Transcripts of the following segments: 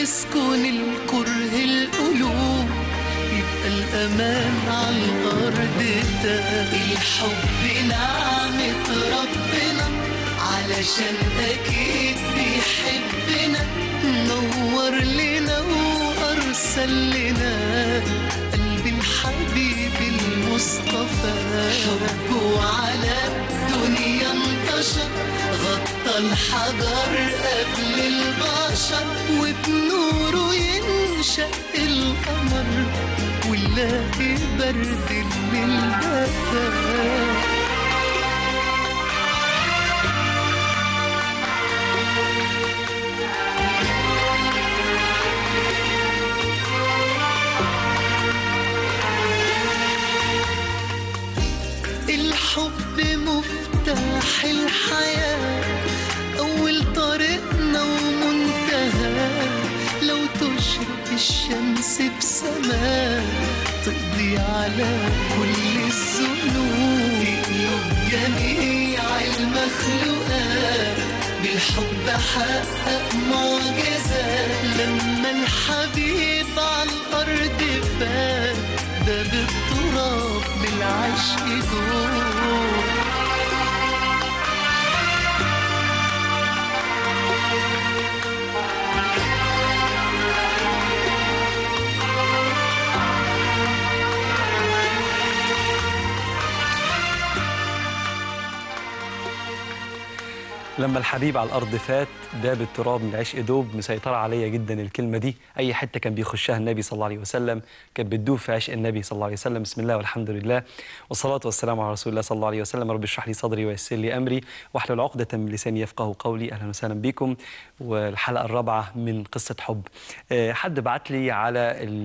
يسكن الكره القلوب يبقى الأمان على الأرض ده الحب نعمة ربنا علشان أكيد بيحبنا نور لنا وأرسل لنا قلب الحبيب المصطفى حبه على الدنيا انتشر غطى الحجر قبل البشر وبنوره ينشأ القمر ونلاقي برد الليل دفا الحب مفتاح الحياة أول طريقنا ومنتهى لو تشرق الشمس بسماء تقضي على كل الذنوب تقلب جميع المخلوقات بالحب حقق معجزات لما الحبيب على الأرض فات ده بالتراب بالعشق دور لما الحبيب على الارض فات داب التراب من عشق دوب مسيطره عليا جدا الكلمه دي اي حته كان بيخشها النبي صلى الله عليه وسلم كانت بتدوب في عشق النبي صلى الله عليه وسلم بسم الله والحمد لله والصلاه والسلام على رسول الله صلى الله عليه وسلم رب اشرح لي صدري ويسر لي امري واحلل عقده من لساني يفقه قولي اهلا وسهلا بكم والحلقه الرابعه من قصه حب آه، حد بعت لي على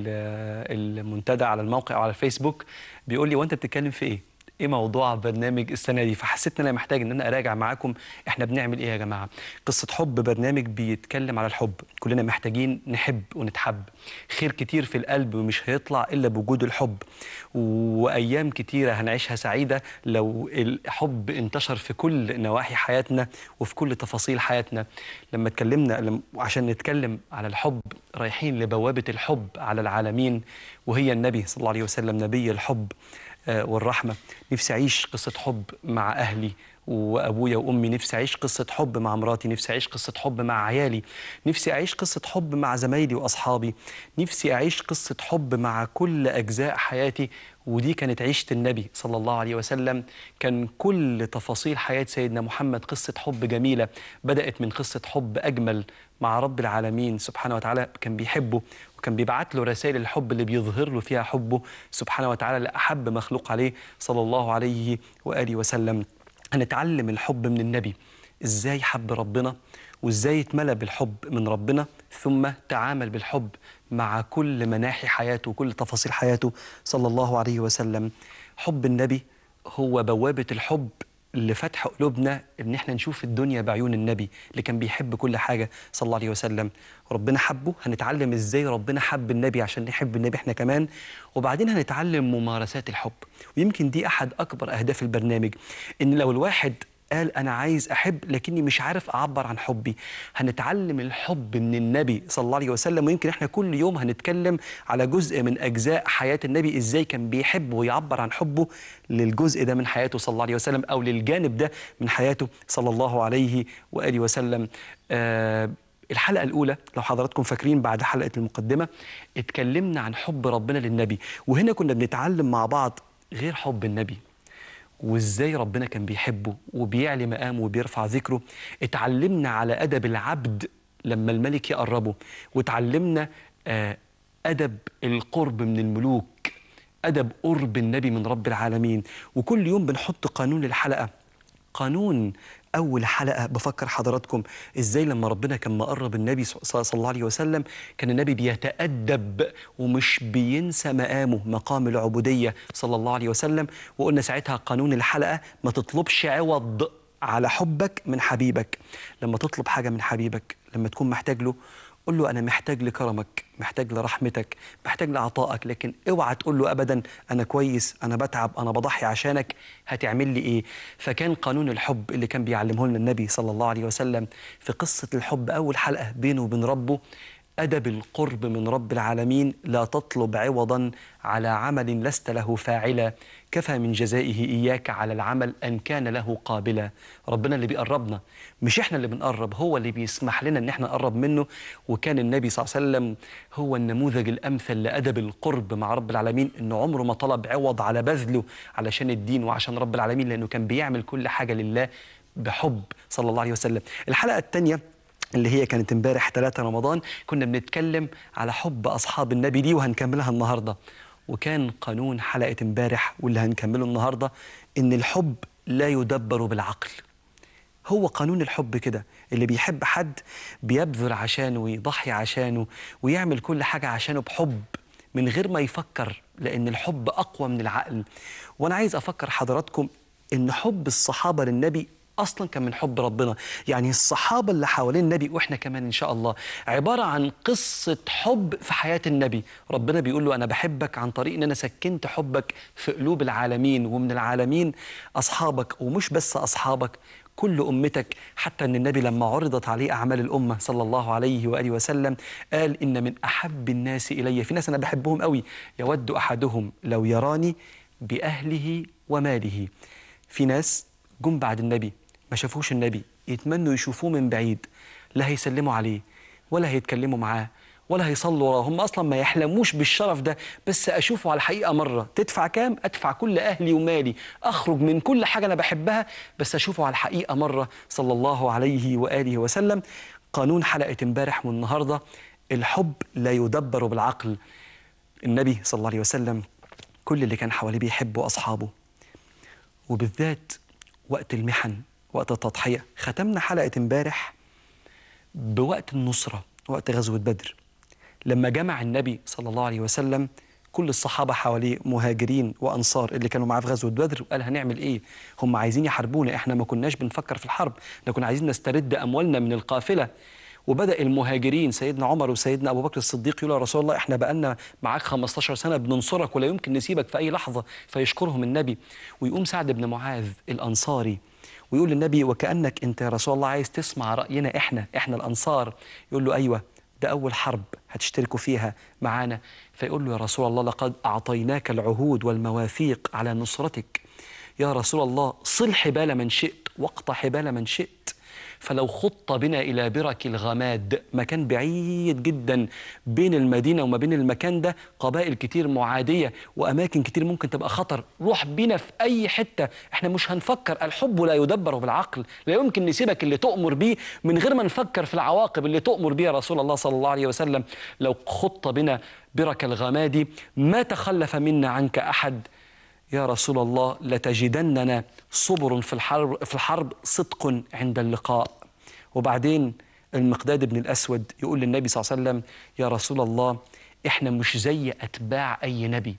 ال- المنتدى على الموقع وعلى الفيسبوك بيقول لي وانت بتتكلم في ايه ايه موضوع برنامج السنه دي فحسيت ان انا محتاج ان انا اراجع معاكم احنا بنعمل ايه يا جماعه قصه حب برنامج بيتكلم على الحب كلنا محتاجين نحب ونتحب خير كتير في القلب مش هيطلع الا بوجود الحب وايام كتيره هنعيشها سعيده لو الحب انتشر في كل نواحي حياتنا وفي كل تفاصيل حياتنا لما اتكلمنا لم- عشان نتكلم على الحب رايحين لبوابه الحب على العالمين وهي النبي صلى الله عليه وسلم نبي الحب آه، والرحمة نفسي أعيش قصة حب مع أهلي وأبويا وأمي نفسي أعيش قصة حب مع مراتي نفسي أعيش قصة حب مع عيالي نفسي أعيش قصة حب مع زمايلي وأصحابي نفسي أعيش قصة حب مع كل أجزاء حياتي ودي كانت عيشة النبي صلى الله عليه وسلم كان كل تفاصيل حياة سيدنا محمد قصة حب جميلة بدأت من قصة حب أجمل مع رب العالمين سبحانه وتعالى كان بيحبه وكان بيبعت له رسائل الحب اللي بيظهر له فيها حبه سبحانه وتعالى لأحب مخلوق عليه صلى الله عليه وآله وسلم هنتعلم الحب من النبي إزاي حب ربنا وإزاي اتملى بالحب من ربنا ثم تعامل بالحب مع كل مناحي حياته وكل تفاصيل حياته صلى الله عليه وسلم حب النبي هو بوابة الحب لفتح قلوبنا ان احنا نشوف الدنيا بعيون النبي اللي كان بيحب كل حاجه صلى الله عليه وسلم ربنا حبه هنتعلم ازاي ربنا حب النبي عشان نحب النبي احنا كمان وبعدين هنتعلم ممارسات الحب ويمكن دي احد اكبر اهداف البرنامج ان لو الواحد قال أنا عايز أحب لكني مش عارف أعبر عن حبي هنتعلم الحب من النبي صلى الله عليه وسلم ويمكن إحنا كل يوم هنتكلم على جزء من أجزاء حياة النبي إزاي كان بيحب ويعبر عن حبه للجزء ده من حياته صلى الله عليه وسلم أو للجانب ده من حياته صلى الله عليه وآله وسلم آه الحلقة الأولى لو حضراتكم فاكرين بعد حلقة المقدمة اتكلمنا عن حب ربنا للنبي وهنا كنا بنتعلم مع بعض غير حب النبي وازاي ربنا كان بيحبه وبيعلي مقامه وبيرفع ذكره اتعلمنا على ادب العبد لما الملك يقربه وتعلمنا آه، ادب القرب من الملوك ادب قرب النبي من رب العالمين وكل يوم بنحط قانون الحلقه قانون اول حلقه بفكر حضراتكم ازاي لما ربنا كان مقرب النبي صلى صلى الله عليه وسلم كان النبي بيتادب ومش بينسى مقامه مقام العبوديه صلى الله عليه وسلم وقلنا ساعتها قانون الحلقه ما تطلبش عوض على حبك من حبيبك لما تطلب حاجه من حبيبك لما تكون محتاج له قول له انا محتاج لكرمك محتاج لرحمتك محتاج لعطائك لكن اوعى تقول له ابدا انا كويس انا بتعب انا بضحي عشانك هتعمل لي ايه فكان قانون الحب اللي كان بيعلمه لنا النبي صلى الله عليه وسلم في قصه الحب اول حلقه بينه وبين ربه أدب القرب من رب العالمين لا تطلب عوضا على عمل لست له فاعلا كفى من جزائه إياك على العمل أن كان له قابلا ربنا اللي بيقربنا مش إحنا اللي بنقرب هو اللي بيسمح لنا إن إحنا نقرب منه وكان النبي صلى الله عليه وسلم هو النموذج الأمثل لأدب القرب مع رب العالمين إنه عمره ما طلب عوض على بذله علشان الدين وعشان رب العالمين لأنه كان بيعمل كل حاجة لله بحب صلى الله عليه وسلم الحلقة الثانية اللي هي كانت امبارح 3 رمضان كنا بنتكلم على حب اصحاب النبي دي وهنكملها النهارده وكان قانون حلقه امبارح واللي هنكمله النهارده ان الحب لا يدبر بالعقل هو قانون الحب كده اللي بيحب حد بيبذل عشانه ويضحي عشانه ويعمل كل حاجه عشانه بحب من غير ما يفكر لان الحب اقوى من العقل وانا عايز افكر حضراتكم ان حب الصحابه للنبي اصلا كان من حب ربنا يعني الصحابه اللي حوالين النبي واحنا كمان ان شاء الله عباره عن قصه حب في حياه النبي ربنا بيقول له انا بحبك عن طريق ان انا سكنت حبك في قلوب العالمين ومن العالمين اصحابك ومش بس اصحابك كل امتك حتى ان النبي لما عرضت عليه اعمال الامه صلى الله عليه واله وسلم قال ان من احب الناس الي في ناس انا بحبهم قوي يود احدهم لو يراني باهله وماله في ناس جم بعد النبي ما شافوش النبي يتمنوا يشوفوه من بعيد لا هيسلموا عليه ولا هيتكلموا معاه ولا هيصلوا وراه هم اصلا ما يحلموش بالشرف ده بس اشوفه على الحقيقه مره تدفع كام ادفع كل اهلي ومالي اخرج من كل حاجه انا بحبها بس اشوفه على الحقيقه مره صلى الله عليه واله وسلم قانون حلقه امبارح والنهارده الحب لا يدبر بالعقل النبي صلى الله عليه وسلم كل اللي كان حواليه بيحبوا اصحابه وبالذات وقت المحن وقت التضحية ختمنا حلقة امبارح بوقت النصرة وقت غزوة بدر لما جمع النبي صلى الله عليه وسلم كل الصحابة حواليه مهاجرين وأنصار اللي كانوا معاه في غزوة بدر وقال هنعمل إيه هم عايزين يحاربونا إحنا ما كناش بنفكر في الحرب احنا كنا عايزين نسترد أموالنا من القافلة وبدأ المهاجرين سيدنا عمر وسيدنا أبو بكر الصديق يقولوا يا رسول الله إحنا بقالنا معاك 15 سنة بننصرك ولا يمكن نسيبك في أي لحظة فيشكرهم النبي ويقوم سعد بن معاذ الأنصاري ويقول للنبي وكأنك أنت يا رسول الله عايز تسمع رأينا إحنا إحنا الأنصار يقول له أيوة ده أول حرب هتشتركوا فيها معانا فيقول له يا رسول الله لقد أعطيناك العهود والمواثيق على نصرتك يا رسول الله صل حبال من شئت واقطع حبال من شئت فلو خط بنا إلى برك الغماد مكان بعيد جدا بين المدينة وما بين المكان ده قبائل كتير معادية وأماكن كتير ممكن تبقى خطر روح بينا في أي حتة احنا مش هنفكر الحب لا يدبر بالعقل لا يمكن نسيبك اللي تؤمر بيه من غير ما نفكر في العواقب اللي تؤمر بيها رسول الله صلى الله عليه وسلم لو خط بنا برك الغماد ما تخلف منا عنك أحد يا رسول الله لتجدننا صبر في الحرب في الحرب صدق عند اللقاء وبعدين المقداد بن الاسود يقول للنبي صلى الله عليه وسلم يا رسول الله احنا مش زي اتباع اي نبي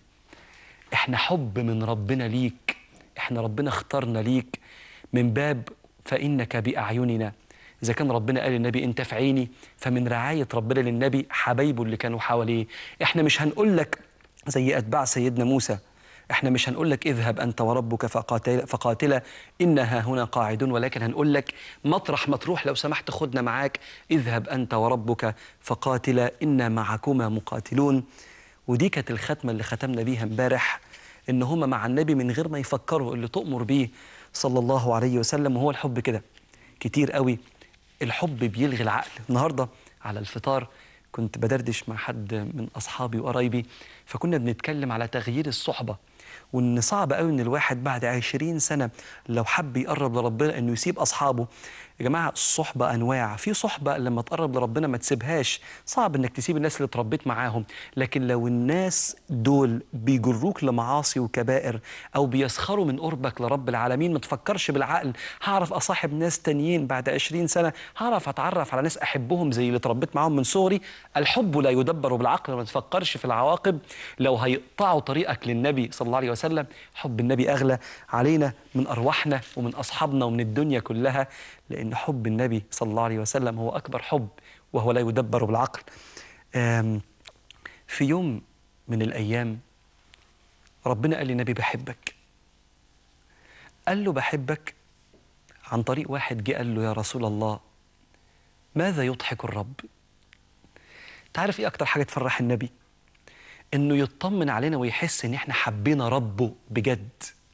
احنا حب من ربنا ليك احنا ربنا اختارنا ليك من باب فانك باعيننا اذا كان ربنا قال للنبي انت في عيني فمن رعايه ربنا للنبي حبايبه اللي كانوا حواليه احنا مش هنقول لك زي اتباع سيدنا موسى احنا مش هنقول لك اذهب انت وربك فقاتل فقاتلا انها هنا قاعدون ولكن هنقول لك مطرح ما تروح لو سمحت خدنا معاك اذهب انت وربك فقاتلا انا معكما مقاتلون ودي كانت الختمه اللي ختمنا بيها امبارح ان هم مع النبي من غير ما يفكروا اللي تؤمر بيه صلى الله عليه وسلم وهو الحب كده كتير قوي الحب بيلغي العقل النهارده على الفطار كنت بدردش مع حد من اصحابي وقرايبي فكنا بنتكلم على تغيير الصحبه وان صعب قوي ان الواحد بعد عشرين سنه لو حب يقرب لربنا انه يسيب اصحابه يا جماعه الصحبه انواع في صحبه لما تقرب لربنا ما تسيبهاش صعب انك تسيب الناس اللي اتربيت معاهم لكن لو الناس دول بيجروك لمعاصي وكبائر او بيسخروا من قربك لرب العالمين ما تفكرش بالعقل هعرف اصاحب ناس تانيين بعد عشرين سنه هعرف اتعرف على ناس احبهم زي اللي اتربيت معاهم من صغري الحب لا يدبر بالعقل ما تفكرش في العواقب لو هيقطعوا طريقك للنبي صلى الله عليه وسلم حب النبي اغلى علينا من ارواحنا ومن اصحابنا ومن الدنيا كلها لان حب النبي صلى الله عليه وسلم هو اكبر حب وهو لا يدبر بالعقل آم، في يوم من الايام ربنا قال للنبي بحبك قال له بحبك عن طريق واحد جه قال له يا رسول الله ماذا يضحك الرب تعرف ايه اكتر حاجه تفرح النبي انه يطمن علينا ويحس ان احنا حبينا ربه بجد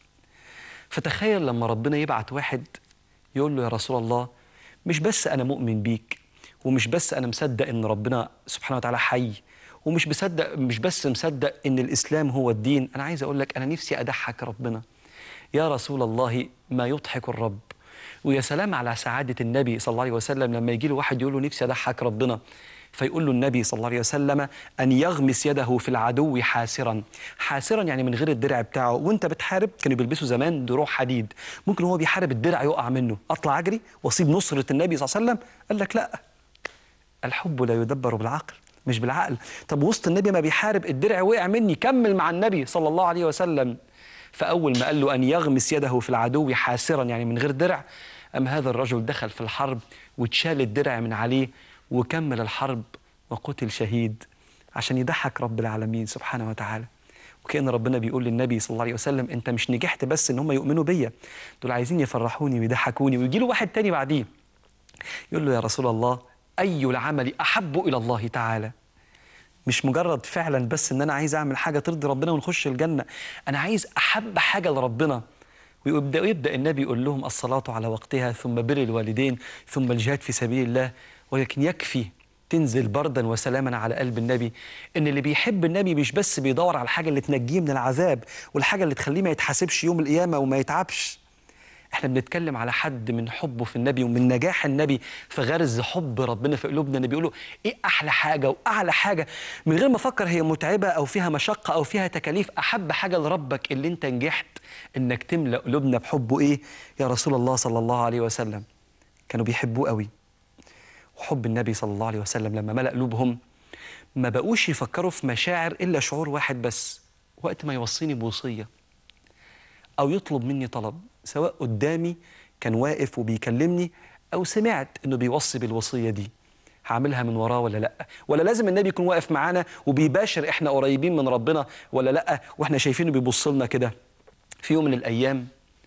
فتخيل لما ربنا يبعت واحد يقول له يا رسول الله مش بس انا مؤمن بيك ومش بس انا مصدق ان ربنا سبحانه وتعالى حي ومش مصدق مش بس مصدق ان الاسلام هو الدين انا عايز اقول لك انا نفسي اضحك ربنا يا رسول الله ما يضحك الرب ويا سلام على سعاده النبي صلى الله عليه وسلم لما يجي له واحد يقول له نفسي اضحك ربنا فيقول له النبي صلى الله عليه وسلم ان يغمس يده في العدو حاسرا حاسرا يعني من غير الدرع بتاعه وانت بتحارب كانوا بيلبسوا زمان دروع حديد ممكن هو بيحارب الدرع يقع منه اطلع اجري واصيب نصره النبي صلى الله عليه وسلم قال لك لا الحب لا يدبر بالعقل مش بالعقل طب وسط النبي ما بيحارب الدرع وقع مني كمل مع النبي صلى الله عليه وسلم فأول ما قال له أن يغمس يده في العدو حاسرا يعني من غير درع أم هذا الرجل دخل في الحرب واتشال الدرع من عليه وكمل الحرب وقتل شهيد عشان يضحك رب العالمين سبحانه وتعالى وكأن ربنا بيقول للنبي صلى الله عليه وسلم أنت مش نجحت بس إن هم يؤمنوا بيا دول عايزين يفرحوني ويضحكوني ويجي له واحد تاني بعديه يقول له يا رسول الله أي العمل أحب إلى الله تعالى مش مجرد فعلا بس ان انا عايز اعمل حاجه ترضي ربنا ونخش الجنه انا عايز احب حاجه لربنا ويبدا يبدا النبي يقول لهم الصلاه على وقتها ثم بر الوالدين ثم الجهاد في سبيل الله ولكن يكفي تنزل بردا وسلاما على قلب النبي ان اللي بيحب النبي مش بس بيدور على الحاجه اللي تنجيه من العذاب والحاجه اللي تخليه ما يتحاسبش يوم القيامه وما يتعبش احنا بنتكلم على حد من حبه في النبي ومن نجاح النبي في غرز حب ربنا في قلوبنا النبي بيقولوا ايه احلى حاجه واعلى حاجه من غير ما افكر هي متعبه او فيها مشقه او فيها تكاليف احب حاجه لربك اللي انت نجحت انك تملا قلوبنا بحبه ايه يا رسول الله صلى الله عليه وسلم كانوا بيحبوه قوي وحب النبي صلى الله عليه وسلم لما ملا قلوبهم ما بقوش يفكروا في مشاعر الا شعور واحد بس وقت ما يوصيني بوصيه او يطلب مني طلب سواء قدامي كان واقف وبيكلمني او سمعت انه بيوصي بالوصيه دي هعملها من وراه ولا لا ولا لازم النبي يكون واقف معانا وبيباشر احنا قريبين من ربنا ولا لا واحنا شايفينه بيبص لنا كده في يوم من الايام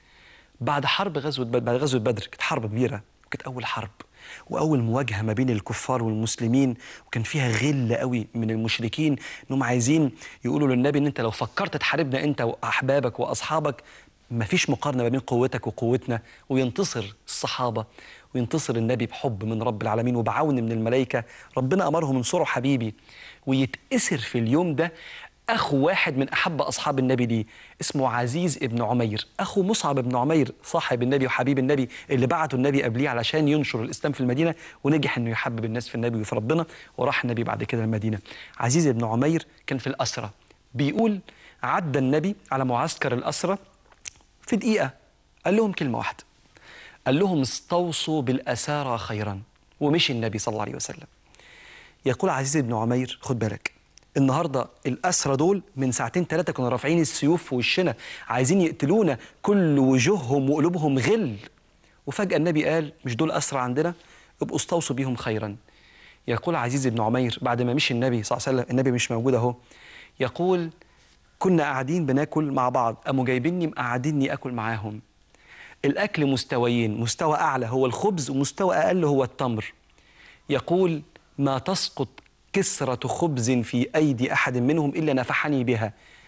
بعد حرب غزوه بدر بعد غزوه بدر كانت حرب كبيره وكانت اول حرب واول مواجهه ما بين الكفار والمسلمين وكان فيها غل قوي من المشركين انهم عايزين يقولوا للنبي ان انت لو فكرت تحاربنا انت واحبابك واصحابك ما فيش مقارنه ما بين قوتك وقوتنا وينتصر الصحابه وينتصر النبي بحب من رب العالمين وبعون من الملائكه ربنا امرهم انصروا حبيبي ويتأسر في اليوم ده اخو واحد من احب اصحاب النبي ليه اسمه عزيز ابن عمير اخو مصعب بن عمير صاحب النبي وحبيب النبي اللي بعته النبي قبليه علشان ينشر الاسلام في المدينه ونجح انه يحبب الناس في النبي وفي ربنا وراح النبي بعد كده المدينه عزيز بن عمير كان في الاسرى بيقول عدى النبي على معسكر الاسرى في دقيقه قال لهم كلمه واحده قال لهم استوصوا بالاسارى خيرا ومشي النبي صلى الله عليه وسلم يقول عزيز بن عمير خد بالك النهارده الاسرى دول من ساعتين ثلاثه كانوا رافعين السيوف في وشنا عايزين يقتلونا كل وجوههم وقلوبهم غل وفجاه النبي قال مش دول اسرى عندنا ابقوا استوصوا بيهم خيرا يقول عزيز بن عمير بعد ما مشي النبي صلى الله عليه وسلم النبي مش موجود اهو يقول كنا قاعدين بناكل مع بعض قاموا جايبيني مقعديني اكل معاهم الاكل مستويين مستوى اعلى هو الخبز ومستوى اقل هو التمر يقول ما تسقط كسرة خبز في أيدي أحد منهم إلا نفحني بها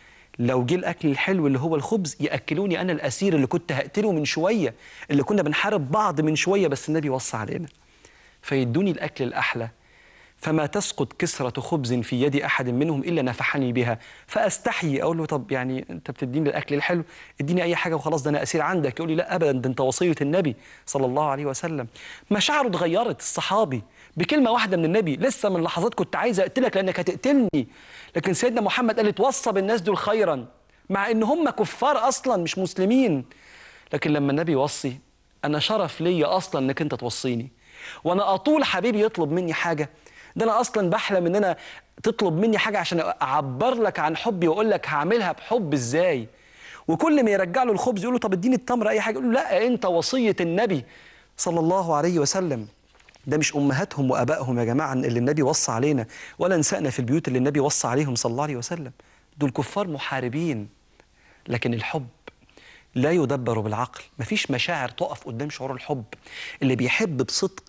لو جه الأكل الحلو اللي هو الخبز يأكلوني أنا الأسير اللي كنت هقتله من شوية اللي كنا بنحارب بعض من شوية بس النبي وصى علينا فيدوني الأكل الأحلى فما تسقط كسرة خبز في يد أحد منهم إلا نفحني بها فأستحيي أقول له طب يعني أنت بتديني الأكل الحلو اديني أي حاجة وخلاص ده أنا أسير عندك يقول لي لا أبدا ده أنت وصية النبي صلى الله عليه وسلم مشاعره اتغيرت الصحابي بكلمة واحدة من النبي لسه من لحظات كنت عايز أقتلك لأنك هتقتلني لكن سيدنا محمد قال توصى بالناس دول خيرا مع إن هم كفار أصلا مش مسلمين لكن لما النبي يوصي أنا شرف ليا أصلا إنك أنت توصيني وأنا أطول حبيبي يطلب مني حاجة ده انا اصلا بحلم ان انا تطلب مني حاجه عشان اعبر لك عن حبي واقول لك هعملها بحب ازاي وكل ما يرجع له الخبز يقول له طب اديني التمر اي حاجه يقول له لا انت وصيه النبي صلى الله عليه وسلم ده مش امهاتهم وابائهم يا جماعه اللي النبي وصى علينا ولا نسائنا في البيوت اللي النبي وصى عليهم صلى الله عليه وسلم دول كفار محاربين لكن الحب لا يدبر بالعقل مفيش مشاعر تقف قدام شعور الحب اللي بيحب بصدق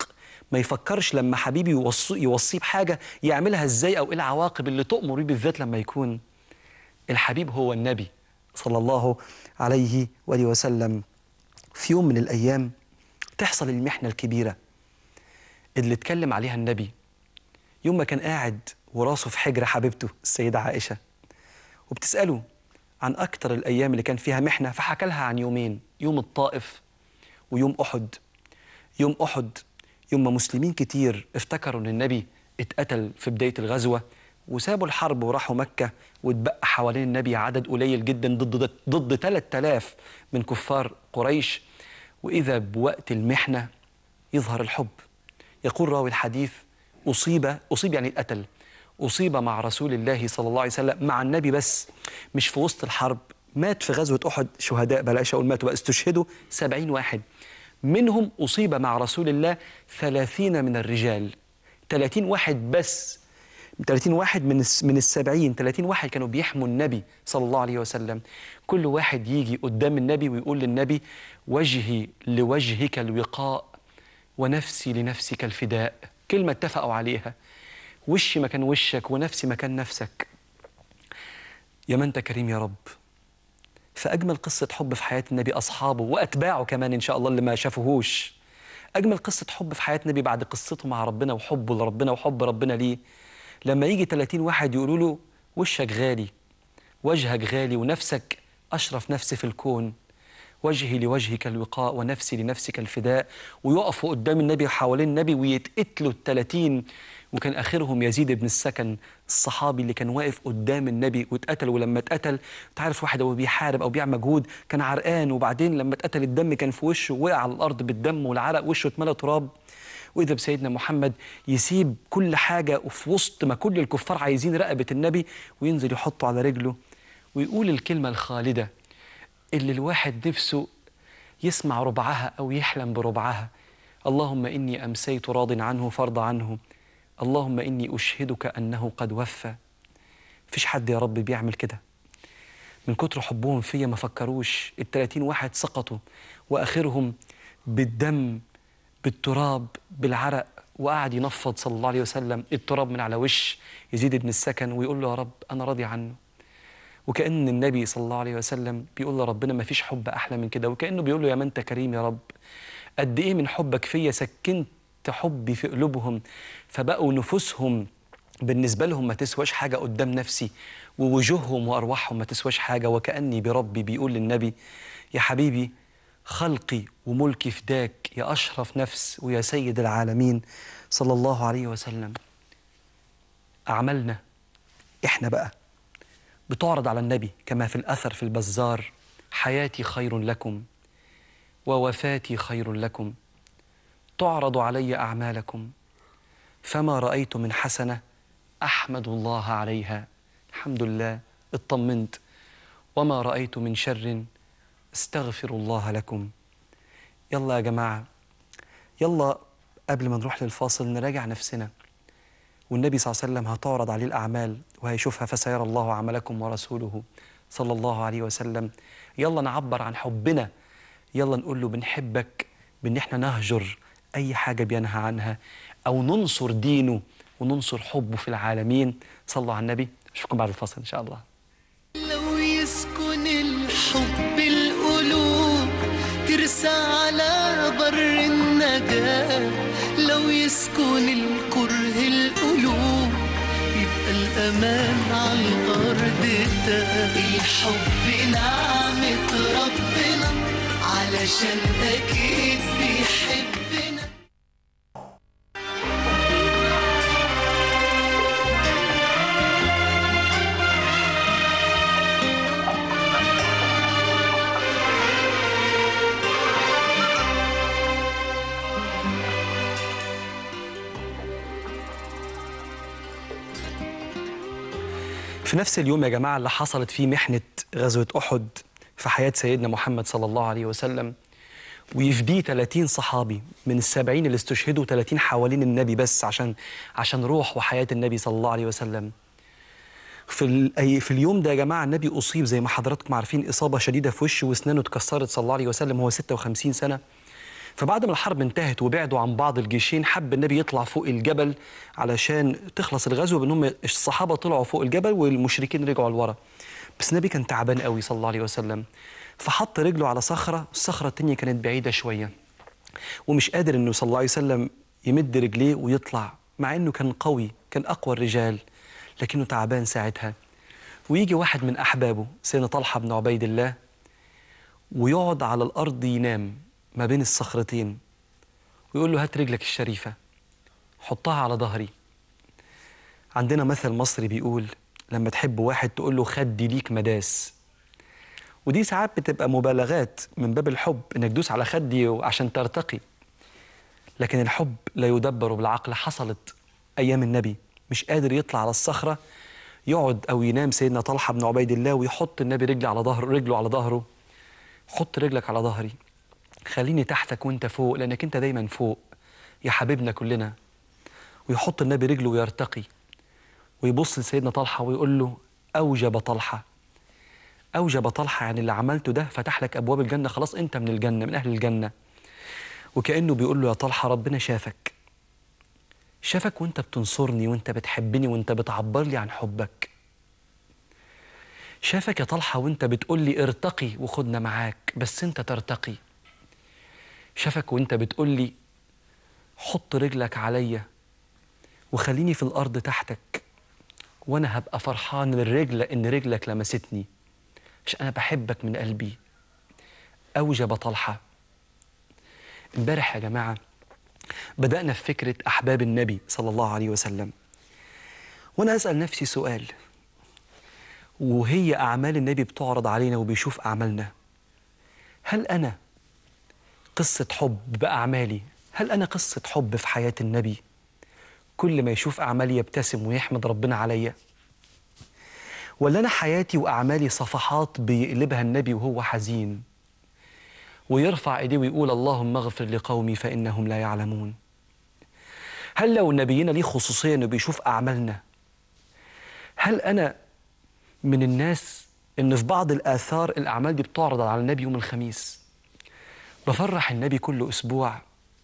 ما يفكرش لما حبيبي يوصي يوصيه بحاجه يعملها ازاي او ايه العواقب اللي تؤمر بيه بالذات لما يكون الحبيب هو النبي صلى الله عليه واله وسلم في يوم من الايام تحصل المحنه الكبيره اللي اتكلم عليها النبي يوم ما كان قاعد وراسه في حجر حبيبته السيده عائشه وبتساله عن اكتر الايام اللي كان فيها محنه فحكى لها عن يومين يوم الطائف ويوم احد يوم احد يوم ما مسلمين كتير افتكروا ان النبي اتقتل في بدايه الغزوه وسابوا الحرب وراحوا مكه واتبقى حوالين النبي عدد قليل جدا ضد ضد 3000 من كفار قريش واذا بوقت المحنه يظهر الحب يقول راوي الحديث اصيب اصيب يعني اتقتل اصيب مع رسول الله صلى الله عليه وسلم مع النبي بس مش في وسط الحرب مات في غزوه احد شهداء بلاش اقول ماتوا بقى استشهدوا سبعين واحد منهم أصيب مع رسول الله ثلاثين من الرجال ثلاثين واحد بس 30 واحد من الس- من السبعين 30 واحد كانوا بيحموا النبي صلى الله عليه وسلم كل واحد يجي قدام النبي ويقول للنبي وجهي لوجهك الوقاء ونفسي لنفسك الفداء كلمة اتفقوا عليها وشي مكان وشك ونفسي مكان نفسك يا من انت كريم يا رب فأجمل قصة حب في حياة النبي أصحابه وأتباعه كمان إن شاء الله اللي ما شافوهوش أجمل قصة حب في حياة النبي بعد قصته مع ربنا وحبه لربنا وحب ربنا ليه لما يجي 30 واحد يقولوا له وشك غالي وجهك غالي ونفسك أشرف نفس في الكون وجهي لوجهك الوقاء ونفسي لنفسك الفداء ويقفوا قدام النبي وحوالين النبي ويتقتلوا التلاتين وكان آخرهم يزيد بن السكن الصحابي اللي كان واقف قدام النبي واتقتل ولما اتقتل تعرف واحد هو بيحارب أو بيعمل مجهود كان عرقان وبعدين لما اتقتل الدم كان في وشه وقع على الأرض بالدم والعرق وشه اتملى تراب وإذا بسيدنا محمد يسيب كل حاجة وفي وسط ما كل الكفار عايزين رقبة النبي وينزل يحطه على رجله ويقول الكلمة الخالدة اللي الواحد نفسه يسمع ربعها أو يحلم بربعها اللهم إني أمسيت راض عنه فرض عنه اللهم إني أشهدك أنه قد وفى فيش حد يا رب بيعمل كده من كتر حبهم فيا ما فكروش التلاتين واحد سقطوا وآخرهم بالدم بالتراب بالعرق وقعد ينفض صلى الله عليه وسلم التراب من على وش يزيد بن السكن ويقول له يا رب أنا راضي عنه وكأن النبي صلى الله عليه وسلم بيقول لربنا ما فيش حب أحلى من كده وكأنه بيقول له يا من أنت كريم يا رب قد إيه من حبك فيا سكنت حبي في قلوبهم فبقوا نفوسهم بالنسبة لهم ما تسواش حاجة قدام نفسي ووجوههم وأرواحهم ما تسواش حاجة وكأني بربي بيقول للنبي يا حبيبي خلقي وملكي فداك يا أشرف نفس ويا سيد العالمين صلى الله عليه وسلم أعمالنا إحنا بقى بتعرض على النبي كما في الأثر في البزار حياتي خير لكم ووفاتي خير لكم تعرض علي أعمالكم فما رأيت من حسنة أحمد الله عليها الحمد لله اطمنت وما رأيت من شر استغفر الله لكم يلا يا جماعة يلا قبل ما نروح للفاصل نراجع نفسنا والنبي صلى الله عليه وسلم هتعرض عليه الأعمال وهيشوفها فسيرى الله عملكم ورسوله صلى الله عليه وسلم يلا نعبر عن حبنا يلا نقول له بنحبك بان احنا نهجر اي حاجه بينهى عنها او ننصر دينه وننصر حبه في العالمين صلوا على النبي اشوفكم بعد الفاصل ان شاء الله لو يسكن الحب القلوب ترسى على بر النجاة لو يسكن الكره القلوب يبقى الأمان على الأرض ده الحب نعمة ربنا علشان أكيد بيحبنا في نفس اليوم يا جماعه اللي حصلت فيه محنه غزوه احد في حياه سيدنا محمد صلى الله عليه وسلم ويفديه 30 صحابي من السبعين اللي استشهدوا 30 حوالين النبي بس عشان عشان روح وحياه النبي صلى الله عليه وسلم في ال- أي- في اليوم ده يا جماعه النبي اصيب زي ما حضراتكم عارفين اصابه شديده في وشه واسنانه اتكسرت صلى الله عليه وسلم وهو 56 سنه فبعد ما الحرب انتهت وبعدوا عن بعض الجيشين حب النبي يطلع فوق الجبل علشان تخلص الغزوه بانهم الصحابه طلعوا فوق الجبل والمشركين رجعوا لورا بس النبي كان تعبان قوي صلى الله عليه وسلم فحط رجله على صخره الصخره التانيه كانت بعيده شويه ومش قادر انه صلى الله عليه وسلم يمد رجليه ويطلع مع انه كان قوي كان اقوى الرجال لكنه تعبان ساعتها ويجي واحد من احبابه سيدنا طلحه بن عبيد الله ويقعد على الارض ينام ما بين الصخرتين ويقول له هات رجلك الشريفه حطها على ظهري عندنا مثل مصري بيقول لما تحب واحد تقول له خدي ليك مداس ودي ساعات بتبقى مبالغات من باب الحب انك تدوس على خدي عشان ترتقي لكن الحب لا يدبر بالعقل حصلت ايام النبي مش قادر يطلع على الصخره يقعد او ينام سيدنا طلحه بن عبيد الله ويحط النبي رجل على ظهره رجله على ظهره حط رجلك على ظهري خليني تحتك وانت فوق لانك انت دايما فوق يا حبيبنا كلنا ويحط النبي رجله ويرتقي ويبص لسيدنا طلحه ويقول له اوجب طلحه اوجب طلحه يعني اللي عملته ده فتح لك ابواب الجنه خلاص انت من الجنه من اهل الجنه وكانه بيقول له يا طلحه ربنا شافك شافك وانت بتنصرني وانت بتحبني وانت بتعبر لي عن حبك شافك يا طلحه وانت بتقول لي ارتقي وخدنا معاك بس انت ترتقي شافك وانت بتقول لي حط رجلك عليا وخليني في الارض تحتك وانا هبقى فرحان للرجل ان رجلك لمستني عشان انا بحبك من قلبي اوجب طلحه امبارح يا جماعه بدانا في فكره احباب النبي صلى الله عليه وسلم وانا اسال نفسي سؤال وهي اعمال النبي بتعرض علينا وبيشوف اعمالنا هل انا قصه حب باعمالي هل انا قصه حب في حياه النبي كل ما يشوف اعمالي يبتسم ويحمد ربنا عليا ولا انا حياتي واعمالي صفحات بيقلبها النبي وهو حزين ويرفع ايديه ويقول اللهم اغفر لقومي فانهم لا يعلمون هل لو نبينا ليه خصوصيه انه بيشوف اعمالنا هل انا من الناس ان في بعض الاثار الاعمال دي بتعرض على النبي يوم الخميس بفرح النبي كل اسبوع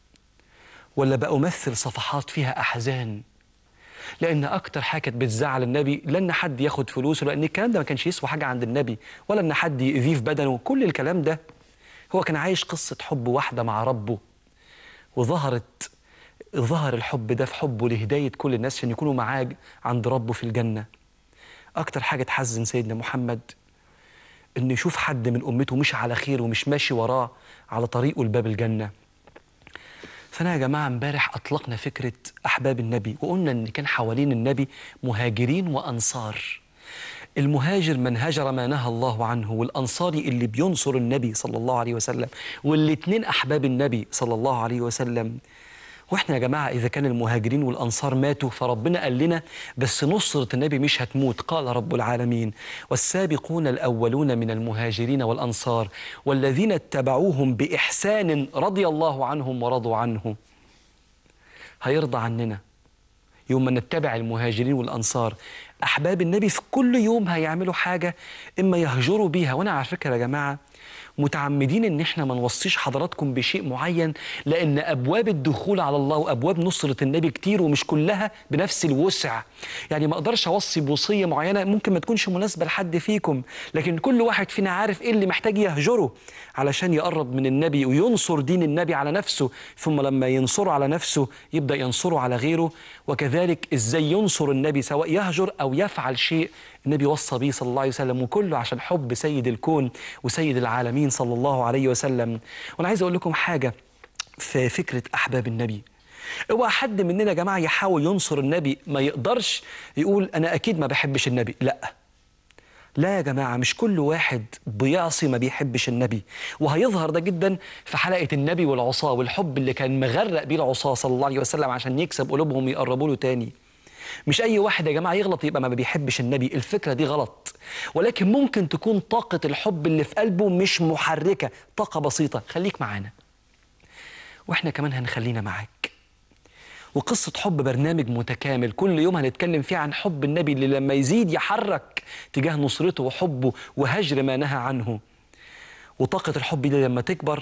ولا بأمثل صفحات فيها أحزان لأن أكتر حاجة كانت بتزعل النبي لا إن حد ياخد فلوسه لأن الكلام ده ما كانش يسوى حاجة عند النبي ولا إن حد يأذيه في بدنه كل الكلام ده هو كان عايش قصة حب واحدة مع ربه وظهرت ظهر الحب ده في حبه لهداية كل الناس عشان يكونوا معاه عند ربه في الجنة أكتر حاجة تحزن سيدنا محمد إنه يشوف حد من أمته مش على خير ومش ماشي وراه على طريقه لباب الجنة فأنا يا جماعة امبارح أطلقنا فكرة أحباب النبي وقلنا إن كان حوالين النبي مهاجرين وأنصار المهاجر من هاجر ما نهى الله عنه والأنصاري اللي بينصر النبي صلى الله عليه وسلم والاتنين أحباب النبي صلى الله عليه وسلم واحنا يا جماعه اذا كان المهاجرين والانصار ماتوا فربنا قال لنا بس نصره النبي مش هتموت قال رب العالمين والسابقون الاولون من المهاجرين والانصار والذين اتبعوهم باحسان رضي الله عنهم ورضوا عنه هيرضى عننا يوم ما نتبع المهاجرين والانصار احباب النبي في كل يوم هيعملوا حاجه اما يهجروا بيها وانا على فكره يا جماعه متعمدين ان احنا ما نوصيش حضراتكم بشيء معين لان ابواب الدخول على الله وابواب نصره النبي كتير ومش كلها بنفس الوسع يعني ما اقدرش اوصي بوصيه معينه ممكن ما تكونش مناسبه لحد فيكم لكن كل واحد فينا عارف ايه اللي محتاج يهجره علشان يقرب من النبي وينصر دين النبي على نفسه ثم لما ينصره على نفسه يبدا ينصره على غيره وكذلك ازاي ينصر النبي سواء يهجر او يفعل شيء النبي وصى به صلى الله عليه وسلم وكله عشان حب سيد الكون وسيد العالمين صلى الله عليه وسلم وانا عايز اقول لكم حاجه في فكره احباب النبي اوعى حد مننا يا جماعه يحاول ينصر النبي ما يقدرش يقول انا اكيد ما بحبش النبي لا لا يا جماعة مش كل واحد بيعصي ما بيحبش النبي وهيظهر ده جدا في حلقة النبي والعصاة والحب اللي كان مغرق بيه العصاة صلى الله عليه وسلم عشان يكسب قلوبهم ويقربوا له تاني مش أي واحد يا جماعة يغلط يبقى ما بيحبش النبي الفكرة دي غلط ولكن ممكن تكون طاقة الحب اللي في قلبه مش محركة طاقة بسيطة خليك معانا واحنا كمان هنخلينا معاك وقصة حب برنامج متكامل كل يوم هنتكلم فيه عن حب النبي اللي لما يزيد يحرك تجاه نصرته وحبه وهجر ما نهى عنه وطاقة الحب دي لما تكبر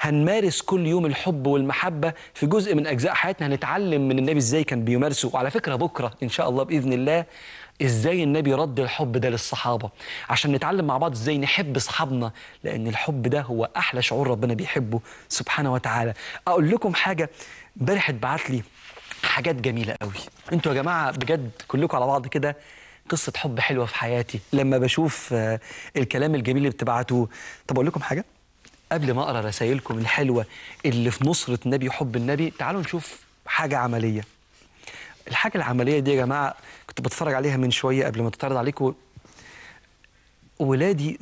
هنمارس كل يوم الحب والمحبة في جزء من أجزاء حياتنا هنتعلم من النبي إزاي كان بيمارسه وعلى فكرة بكرة إن شاء الله بإذن الله إزاي النبي رد الحب ده للصحابة عشان نتعلم مع بعض إزاي نحب أصحابنا لأن الحب ده هو أحلى شعور ربنا بيحبه سبحانه وتعالى أقول لكم حاجة امبارح اتبعت لي حاجات جميلة قوي انتوا يا جماعة بجد كلكم على بعض كده قصة حب حلوة في حياتي لما بشوف آه، الكلام الجميل اللي بتبعتوه طب أقول لكم حاجة قبل ما أقرأ رسائلكم الحلوة اللي في نصرة النبي وحب النبي تعالوا نشوف حاجة عملية الحاجة العملية دي يا جماعة كنت بتفرج عليها من شوية قبل ما تتعرض عليكم ولادي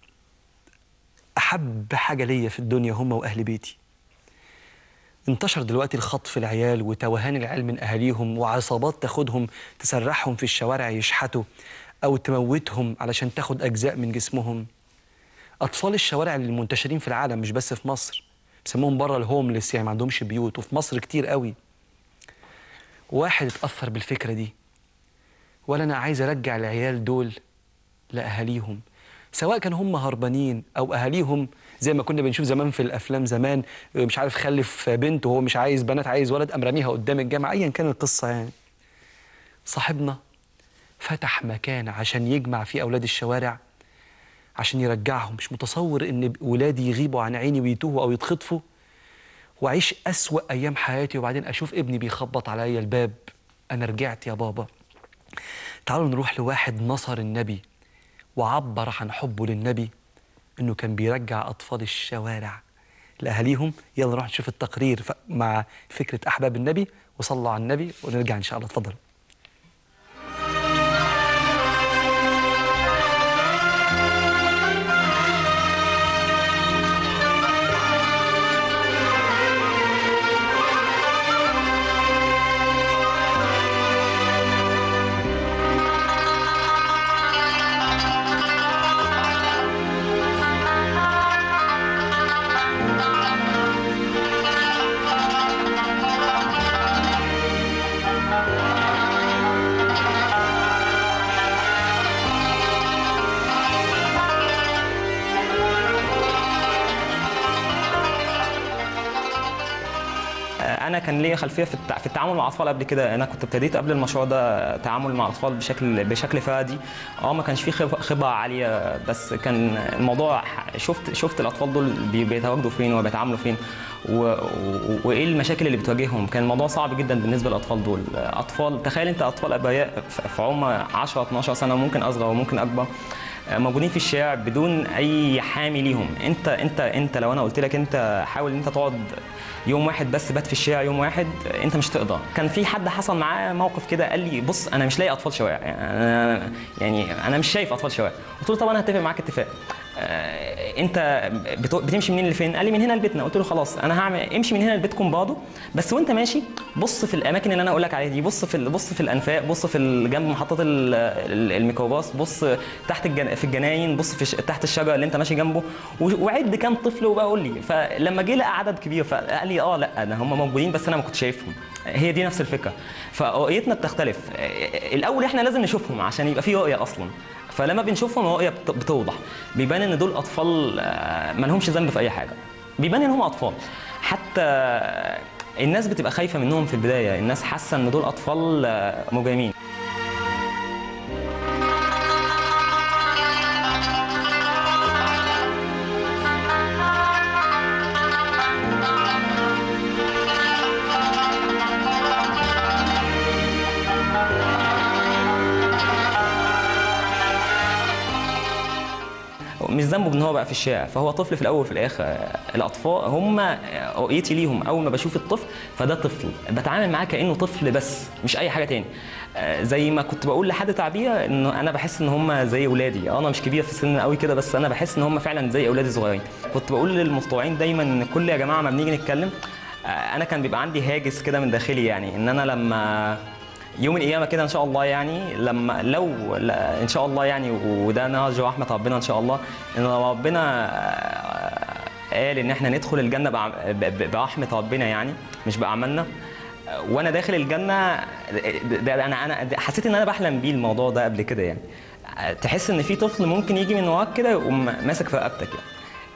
أحب حاجة ليا في الدنيا هم وأهل بيتي انتشر دلوقتي الخطف العيال وتوهان العيال من أهاليهم وعصابات تاخدهم تسرحهم في الشوارع يشحتوا أو تموتهم علشان تاخد أجزاء من جسمهم أطفال الشوارع اللي منتشرين في العالم مش بس في مصر بيسموهم بره الهوملس يعني ما عندهمش بيوت وفي مصر كتير قوي واحد اتأثر بالفكرة دي ولا أنا عايز أرجع العيال دول لأهاليهم سواء كانوا هم هربانين أو أهاليهم زي ما كنا بنشوف زمان في الأفلام زمان مش عارف خلف بنت وهو مش عايز بنات عايز ولد قام راميها قدام الجامعة أيا كان القصة يعني صاحبنا فتح مكان عشان يجمع فيه أولاد الشوارع عشان يرجعهم مش متصور إن ولادي يغيبوا عن عيني ويتوهوا أو يتخطفوا وأعيش أسوأ أيام حياتي وبعدين أشوف ابني بيخبط عليا الباب أنا رجعت يا بابا تعالوا نروح لواحد نصر النبي وعبر عن حبه للنبي انه كان بيرجع اطفال الشوارع لاهاليهم يلا نروح نشوف التقرير ف- مع فكره احباب النبي وصلوا على النبي ونرجع ان شاء الله اتفضل انا كان ليا خلفيه في التع- في التعامل مع الاطفال قبل كده انا كنت ابتديت قبل المشروع ده تعامل مع الاطفال بشكل بشكل فردي اه ما كانش فيه خب- خبره عاليه بس كان الموضوع ح- شفت شفت الاطفال دول بي- بيتواجدوا فين وبيتعاملوا فين و... و... وايه المشاكل اللي بتواجههم كان الموضوع صعب جدا بالنسبه للاطفال دول اطفال تخيل انت اطفال ابرياء في في عمر 10 12 سنه ممكن اصغر وممكن اكبر موجودين في الشارع بدون اي حامي ليهم انت انت انت لو انا قلت لك انت حاول ان انت تقعد يوم واحد بس بات في الشارع يوم واحد انت مش تقدر كان في حد حصل معاه موقف كده قال لي بص انا مش لاقي اطفال شوارع يعني انا يعني انا مش شايف اطفال شوارع قلت له طب انا هتفق معاك اتفاق آه، انت بت- بتمشي منين لفين؟ قال لي من هنا لبيتنا قلت له خلاص انا هعمل امشي من هنا لبيتكم بعضه بس وانت ماشي بص في الاماكن اللي انا اقول لك عليها دي بص في ال- بص في الانفاق بص في ال- جنب محطات ال- ال- الميكروباص بص تحت الجن... في الجناين بص في ش... تحت الشجره اللي انت ماشي جنبه و- وعد كام طفل وبقى قول لي فلما جه لقى عدد كبير فقال لي اه لا انا هم موجودين بس انا ما كنتش شايفهم هي دي نفس الفكره فرؤيتنا بتختلف الاول احنا لازم نشوفهم عشان يبقى في رؤيه اصلا فلما بنشوفهم الرؤيه بت- بتوضح بيبان ان دول اطفال آه، ما لهمش ذنب في اي حاجه بيبان ان هم اطفال حتى الناس بتبقى خايفه منهم في البدايه الناس حاسه ان دول اطفال آه، مجرمين مش ذنبه ان هو بقى في الشارع فهو طفل في الاول وفي الاخر الاطفال هم رؤيتي ليهم اول ما بشوف الطفل فده طفل بتعامل معاه كانه طفل بس مش اي حاجه تاني آه، زي ما كنت بقول لحد تعبير انه انا بحس ان هم زي اولادي انا مش كبير في السن قوي كده بس انا بحس ان هم فعلا زي اولادي الصغيرين كنت بقول للمتطوعين دايما ان كل يا جماعه ما بنيجي نتكلم آه، انا كان بيبقى عندي هاجس كده من داخلي يعني ان انا لما يوم القيامة كده إن شاء الله يعني لما لو لا إن شاء الله يعني وده نرجو رحمة ربنا إن شاء الله إن لو ربنا آه، قال إن إحنا ندخل الجنة بع- ب- ب- برحمة ربنا يعني مش بأعمالنا آه، وأنا داخل الجنة ده- ده أنا أنا ده- حسيت إن أنا بحلم بيه الموضوع ده قبل كده يعني آه، تحس إن في طفل ممكن يجي من وراك كده يقوم ماسك في رقبتك يعني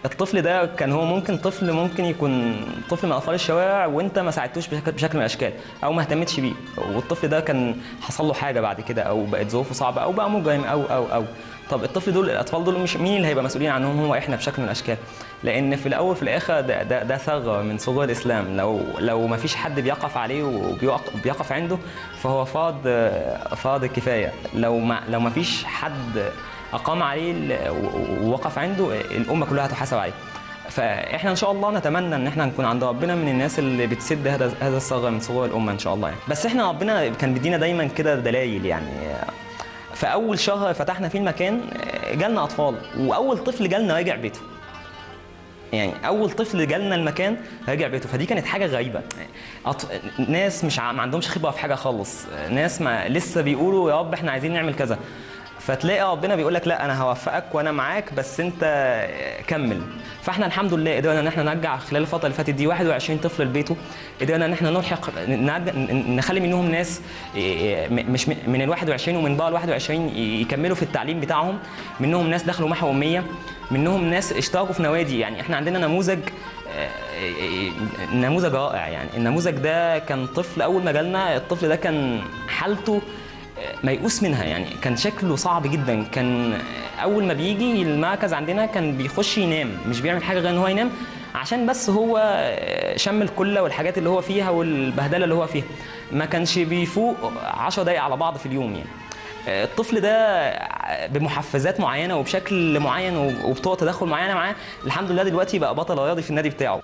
الطفل ده كان هو ممكن طفل ممكن يكون طفل من اطفال الشوارع وانت ما ساعدتوش بشكل, بشكل من الاشكال او ما اهتمتش بيه والطفل ده كان حصل له حاجه بعد كده او بقت ظروفه صعبه او بقى مجرم او او او طب الطفل دول الاطفال دول مش مين اللي هيبقى مسؤولين عنهم هو احنا بشكل من الاشكال لان في الاول في الاخر ده ده, ده ثغره من ثغور الاسلام لو لو ما فيش حد بيقف عليه وبيقف عنده فهو فرض فرض الكفايه لو ما لو ما فيش حد اقام عليه ال- و- ووقف عنده الامه كلها هتحاسب عليه فاحنا ان شاء الله نتمنى ان احنا نكون عند ربنا من الناس اللي بتسد هذا هذا الثغر من ثغور الامه ان شاء الله يعني بس احنا ربنا كان بيدينا دايما كده دلائل يعني في اول شهر فتحنا فيه المكان جالنا اطفال واول طفل جالنا راجع بيته يعني اول طفل جالنا المكان رجع بيته فدي كانت حاجه غريبه أط... ناس مش ع... ما عندهمش خبره في حاجه خالص ناس ما لسه بيقولوا يا رب احنا عايزين نعمل كذا فتلاقي ربنا بيقول لك لا انا هوفقك وانا معاك بس انت كمل فاحنا الحمد لله قدرنا ان احنا نرجع خلال الفتره اللي فاتت دي 21 طفل لبيته قدرنا ان احنا نلحق نرجع- نخلي منهم ناس م- مش من ال 21 ومن بقى ال 21 يكملوا في التعليم بتاعهم منهم ناس دخلوا محو اميه منهم ناس اشتركوا في نوادي يعني احنا عندنا نموذج نموذج رائع يعني النموذج ده كان طفل اول ما جالنا الطفل ده كان حالته ميؤوس منها يعني كان شكله صعب جدا كان اول ما بيجي المركز عندنا كان بيخش ينام مش بيعمل حاجه غير ان هو ينام عشان بس هو شم الكله والحاجات اللي هو فيها والبهدله اللي هو فيها ما كانش بيفوق 10 دقايق على بعض في اليوم يعني الطفل ده بمحفزات معينه وبشكل معين وبطرق تدخل معينه معاه الحمد لله دلوقتي بقى بطل رياضي في النادي بتاعه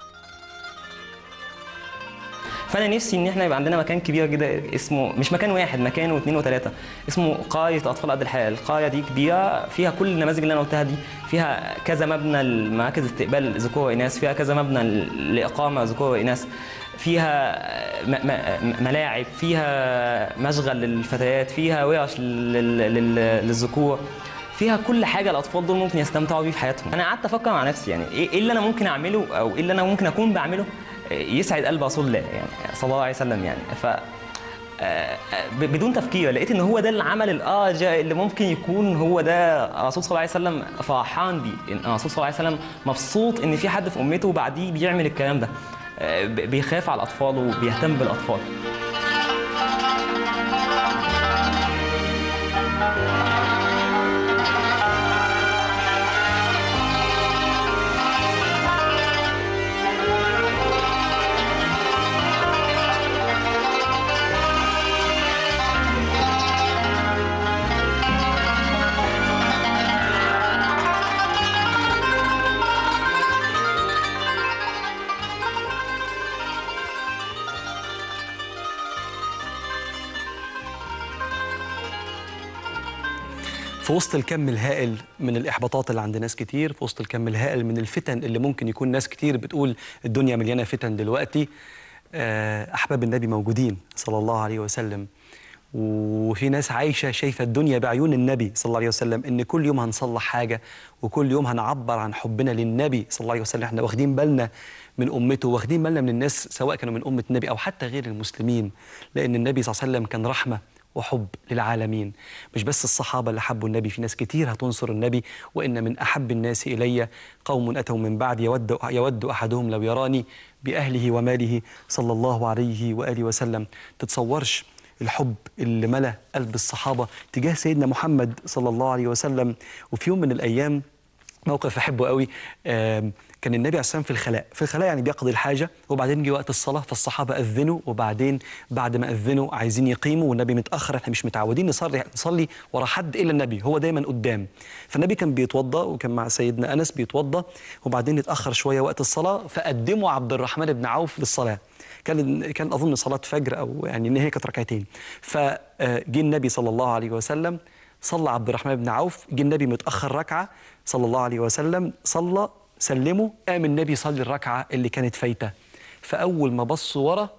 فانا نفسي ان احنا يبقى عندنا مكان كبير جدا اسمه مش مكان واحد مكان واثنين وثلاثه اسمه قريه اطفال قد الحياه القريه دي كبيره فيها كل النماذج اللي انا قلتها دي فيها كذا مبنى لمراكز استقبال ذكور واناث فيها كذا مبنى لاقامه ذكور واناث فيها م- م- ملاعب فيها مشغل للفتيات فيها ورش لل- لل- للذكور فيها كل حاجه الاطفال دول ممكن يستمتعوا بيه في حياتهم انا قعدت افكر مع نفسي يعني ايه إيه اللي انا ممكن اعمله او ايه اللي انا ممكن اكون بعمله يسعد قلب رسول الله يعني صلى الله عليه وسلم يعني ف آه، ب- بدون تفكير لقيت ان هو ده العمل الارجى اللي ممكن يكون هو ده الرسول صلى الله عليه وسلم فرحان بيه ان الرسول صلى الله عليه وسلم مبسوط ان في حد في امته بعديه بيعمل الكلام ده آه، ب- بيخاف على الاطفال وبيهتم بالاطفال في وسط الكم الهائل من الإحباطات اللي عند ناس كتير في وسط الكم الهائل من الفتن اللي ممكن يكون ناس كتير بتقول الدنيا مليانة فتن دلوقتي آه، أحباب النبي موجودين صلى الله عليه وسلم وفي ناس عايشة شايفة الدنيا بعيون النبي صلى الله عليه وسلم إن كل يوم هنصلح حاجة وكل يوم هنعبر عن حبنا للنبي صلى الله عليه وسلم احنا واخدين بالنا من أمته واخدين بالنا من الناس سواء كانوا من أمة النبي أو حتى غير المسلمين لأن النبي صلى الله عليه وسلم كان رحمة وحب للعالمين مش بس الصحابة اللي حبوا النبي في ناس كتير هتنصر النبي وإن من أحب الناس إلي قوم أتوا من بعد يود, يود أحدهم لو يراني بأهله وماله صلى الله عليه وآله وسلم تتصورش الحب اللي ملا قلب الصحابة تجاه سيدنا محمد صلى الله عليه وسلم وفي يوم من الأيام موقف احبه قوي آم، كان النبي عليه السلام في الخلاء في الخلاء يعني بيقضي الحاجه وبعدين جه وقت الصلاه فالصحابه اذنوا وبعدين بعد ما اذنوا عايزين يقيموا والنبي متاخر احنا مش متعودين نصلي نصلي ورا حد الا النبي هو دايما قدام فالنبي كان بيتوضا وكان مع سيدنا انس بيتوضا وبعدين اتاخر شويه وقت الصلاه فقدموا عبد الرحمن بن عوف للصلاه كان كان اظن صلاه فجر او يعني ان هي كانت ركعتين فجه النبي صلى الله عليه وسلم صلى عبد الرحمن بن عوف جه النبي متاخر ركعه صلى الله عليه وسلم صلى سلمه قام النبي صلي الركعه اللي كانت فايته فاول ما بصوا ورا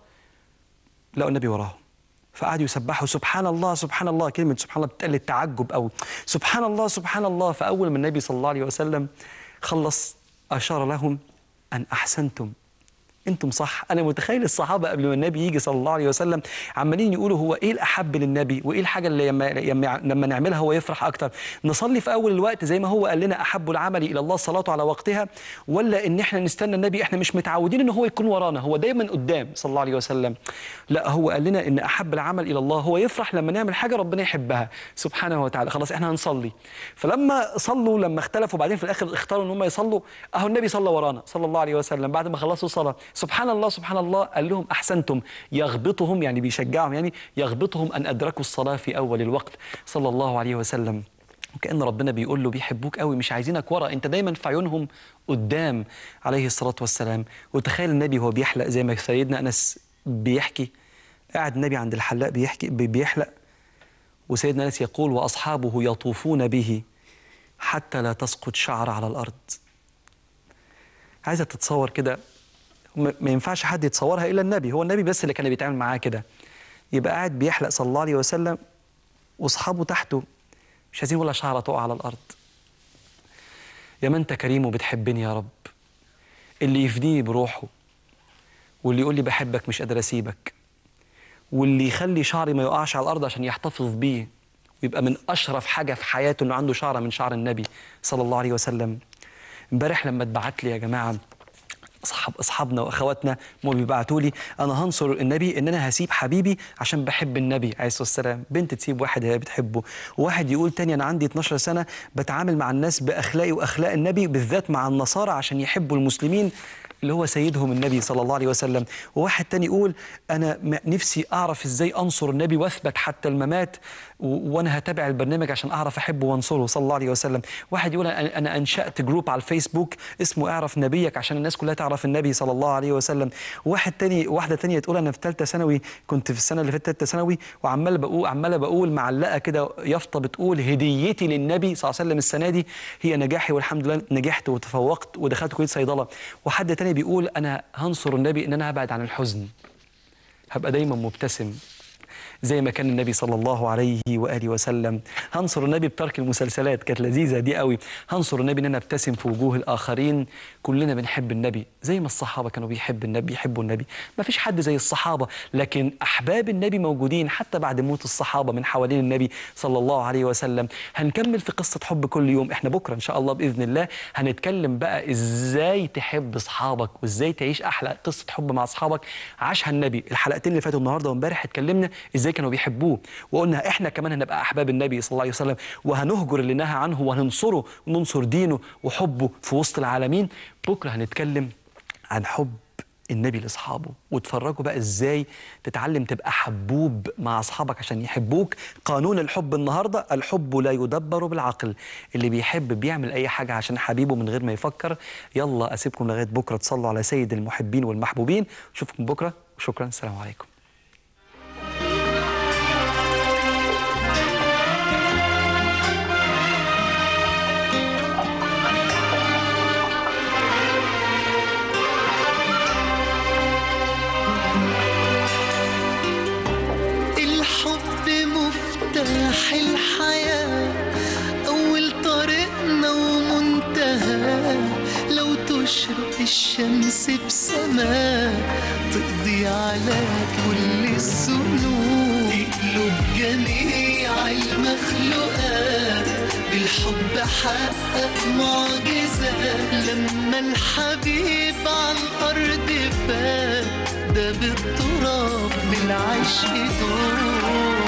لقوا النبي وراهم فقعدوا يسبحوا سبحان الله سبحان الله كلمه سبحان الله بتقل التعجب او سبحان الله سبحان الله فاول ما النبي صلى الله عليه وسلم خلص اشار لهم ان احسنتم انتم صح انا متخيل الصحابه قبل ما النبي يجي صلى الله عليه وسلم عمالين يقولوا هو ايه الاحب للنبي وايه الحاجه اللي لما, لما, لما نعملها هو يفرح اكتر نصلي في اول الوقت زي ما هو قال لنا احب العمل الى الله الصلاه على وقتها ولا ان احنا نستنى النبي احنا مش متعودين ان هو يكون ورانا هو دايما قدام صلى الله عليه وسلم لا هو قال لنا ان احب العمل الى الله هو يفرح لما نعمل حاجه ربنا يحبها سبحانه وتعالى خلاص احنا هنصلي فلما صلوا لما اختلفوا بعدين في الاخر اختاروا ان هم يصلوا اهو النبي صلى ورانا صلى الله عليه وسلم بعد ما خلصوا صلاه سبحان الله سبحان الله قال لهم احسنتم يغبطهم يعني بيشجعهم يعني يغبطهم ان ادركوا الصلاه في اول الوقت صلى الله عليه وسلم وكأن ربنا بيقول له بيحبوك قوي مش عايزينك ورا انت دايما في عيونهم قدام عليه الصلاة والسلام وتخيل النبي هو بيحلق زي ما سيدنا أنس بيحكي قاعد النبي عند الحلاق بيحكي بي- بيحلق وسيدنا أنس يقول وأصحابه يطوفون به حتى لا تسقط شعر على الأرض عايزة تتصور كده ما ما ينفعش حد يتصورها إلا النبي هو النبي بس اللي كان بيتعامل معاه كده يبقى قاعد بيحلق صلى الله عليه وسلم واصحابه تحته مش عايزين ولا شعره تقع على الارض يا ما انت كريم وبتحبني يا رب اللي يفديني بروحه واللي يقول لي بحبك مش قادر اسيبك واللي يخلي شعري ما يقعش على الارض عشان يحتفظ بيه ويبقى من اشرف حاجه في حياته انه عنده شعره من شعر النبي صلى الله عليه وسلم امبارح لما اتبعت لي يا جماعه اصحاب اصحابنا واخواتنا هم بيبعتوا لي انا هنصر النبي ان انا هسيب حبيبي عشان بحب النبي عليه الصلاه والسلام بنت تسيب واحد هي بتحبه وواحد يقول تاني انا عندي 12 سنه بتعامل مع الناس باخلاقي واخلاق النبي بالذات مع النصارى عشان يحبوا المسلمين اللي هو سيدهم النبي صلى الله عليه وسلم وواحد تاني يقول انا م- نفسي اعرف ازاي انصر النبي واثبت حتى الممات و- وانا هتابع البرنامج عشان اعرف احبه وانصره صلى الله عليه وسلم واحد يقول انا أنا انشات جروب على الفيسبوك اسمه اعرف نبيك عشان الناس كلها تعرف النبي صلى الله عليه وسلم واحد تاني واحده تانية تقول انا في ثالثه ثانوي كنت في السنه اللي فاتت ثالثه ثانوي وعمال بقول عماله بقول معلقه كده يافطه بتقول هديتي للنبي صلى الله عليه وسلم السنه دي هي نجاحي والحمد لله نجحت وتفوقت ودخلت كليه صيدله وحد تاني بيقول انا هنصر النبي ان انا هبعد عن الحزن هبقى دايما مبتسم زي ما كان النبي صلى الله عليه واله وسلم هنصر النبي بترك المسلسلات كانت لذيذه دي قوي هنصر النبي ان انا ابتسم في وجوه الاخرين كلنا بنحب النبي زي ما الصحابه كانوا بيحب النبي بيحبوا النبي ما فيش حد زي الصحابه لكن احباب النبي موجودين حتى بعد موت الصحابه من حوالين النبي صلى الله عليه وسلم هنكمل في قصه حب كل يوم احنا بكره ان شاء الله باذن الله هنتكلم بقى ازاي تحب اصحابك وازاي تعيش احلى قصه حب مع اصحابك عاشها النبي الحلقتين اللي فاتوا النهارده وامبارح اتكلمنا ازاي كانوا بيحبوه وقلنا احنا كمان هنبقى احباب النبي صلى الله عليه وسلم وهنهجر اللي نهى عنه وهننصره وننصر دينه وحبه في وسط العالمين بكره هنتكلم عن حب النبي لاصحابه وتفرجوا بقى ازاي تتعلم تبقى حبوب مع اصحابك عشان يحبوك قانون الحب النهارده الحب لا يدبر بالعقل اللي بيحب بيعمل اي حاجه عشان حبيبه من غير ما يفكر يلا اسيبكم لغايه بكره تصلوا على سيد المحبين والمحبوبين اشوفكم بكره وشكرا السلام عليكم الحب مفتاح الحياة أول طريقنا ومنتهى لو تشرق الشمس بسماء تقضي على كل الذنوب تقلب جميع المخلوقات بالحب حقق معجزة لما الحبيب على الأرض فات ده بالتراب بالعشق دور